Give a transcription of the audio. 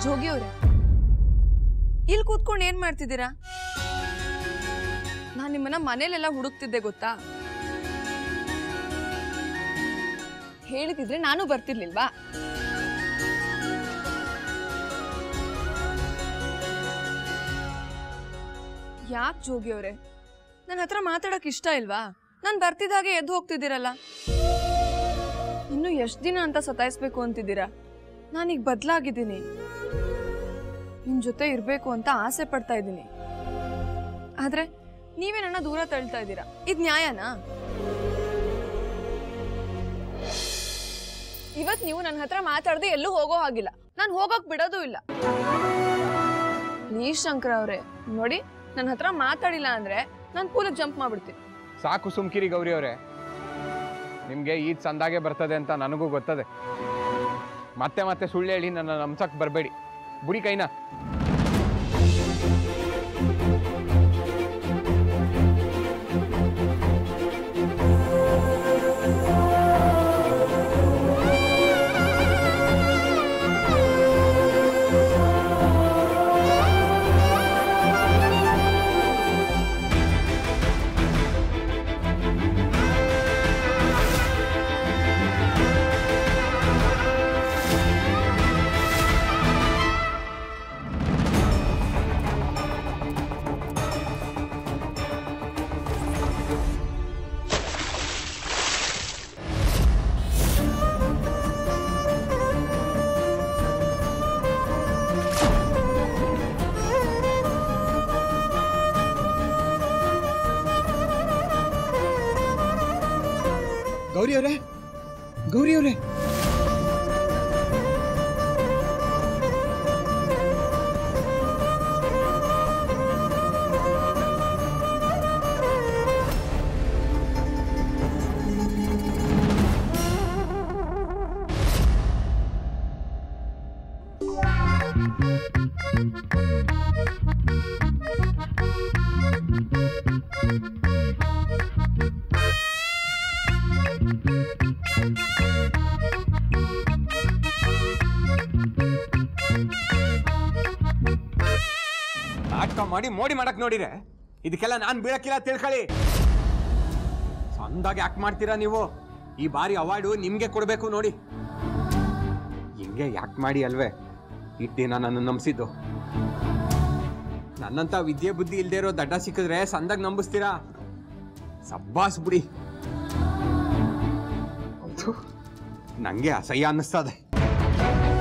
ಜೋಗಿ ಅವ್ರೆ ಇಲ್ಲಿ ಕೂತ್ಕೊಂಡು ಏನ್ ಮಾಡ್ತಿದ್ದೀರಾ ನಾನ್ ನಿಮ್ಮನ್ನ ಮನೇಲೆಲ್ಲ ಹುಡುಕ್ತಿದ್ದೆ ಗೊತ್ತಾ ಹೇಳಿದಿದ್ರೆ ನಾನು ಬರ್ತಿರ್ಲಿಲ್ವಾ ಯಾಕೆ ಜೋಗಿ ಅವ್ರೆ ನನ್ನ ಹತ್ರ ಮಾತಾಡಕ್ ಇಷ್ಟ ಇಲ್ವಾ ನಾನು ಬರ್ತಿದ್ದಾಗೆ ಎದ್ದು ಹೋಗ್ತಿದ್ದೀರಲ್ಲ ಇನ್ನು ಎಷ್ಟು ದಿನ ಅಂತ ಸತಾಯಿಸ್ಬೇಕು ಅಂತಿದ್ದೀರಾ ನಾನೀಗ ಬದಲಾಗಿದ್ದೀನಿ ನಿಮ್ ಜೊತೆ ಇರ್ಬೇಕು ಅಂತ ಆಸೆ ಪಡ್ತಾ ಇದ್ದೀನಿ ಆದ್ರೆ ನೀವೇ ನನ್ನ ದೂರ ತಳ್ತಾ ಇದ್ದೀರಾ ಇದ್ ನ್ಯಾಯನಾ ಇವತ್ ನೀವು ನನ್ನ ಹತ್ರ ಮಾತಾಡದೆ ಎಲ್ಲೂ ಹೋಗೋ ಹಾಗಿಲ್ಲ ನಾನು ಹೋಗಕ್ ಬಿಡೋದು ಇಲ್ಲ ಪ್ಲೀಸ್ ಶಂಕರ ಅವ್ರೆ ನೋಡಿ ನನ್ನ ಹತ್ರ ಮಾತಾಡಿಲ್ಲ ಅಂದ್ರೆ ನಾನು ಪೂಲಕ್ ಜಂಪ್ ಮಾಡ್ಬಿಡ್ತೀನಿ ಸಾಕು ಸುಮ್ಕಿರಿ ಗೌರಿ ಅವರೇ ನಿಮಗೆ ಈದ್ ಸಂದಾಗೆ ಬರ್ತದೆ ಅಂತ ನನಗೂ ಗೊತ್ತದೆ ಮತ್ತೆ ಮತ್ತೆ ಸುಳ್ಳು ಹೇಳಿ ನನ್ನ ನಂಬ್ಸಕ್ ಬರಬೇಡಿ ಬುಡಿ ಕೈನ ಗೌರಿ ಅವರೇ ಗೌರಿ ಅವರೇ ನಾಟಕ ಮಾಡಿ ಮೋಡಿ ಮಾಡಕ್ ನೋಡಿರೆ ಇದಕ್ಕೆಲ್ಲ ನಾನು ಬೀಳಕ್ಕಿಲ್ಲ ತಿಳ್ಕೊಳ್ಳಿ ಸಂದಾಗ ಯಾಕೆ ಮಾಡ್ತೀರಾ ನೀವು ಈ ಬಾರಿ ಅವಾರ್ಡು ನಿಮ್ಗೆ ಕೊಡ್ಬೇಕು ನೋಡಿ ಹಿಂಗೆ ಯಾಕೆ ಮಾಡಿ ಅಲ್ವೇ ಇಟ್ಟು ದಿನ ನನ್ನ ನಂಬಿಸಿದ್ದು ನನ್ನಂತ ವಿದ್ಯೆ ಬುದ್ಧಿ ಇಲ್ದೇ ಇರೋ ದಡ್ಡ ಸಿಕ್ಕಿದ್ರೆ ಸಂದಾಗ ನಂಬಿಸ್ತೀರಾ ಸಬ್ಬಾಸ್ ಬಿಡಿ ಥು, ನಂಗೆ ಅಸಹ್ಯ ಅನ್ನಿಸ್ತದೆ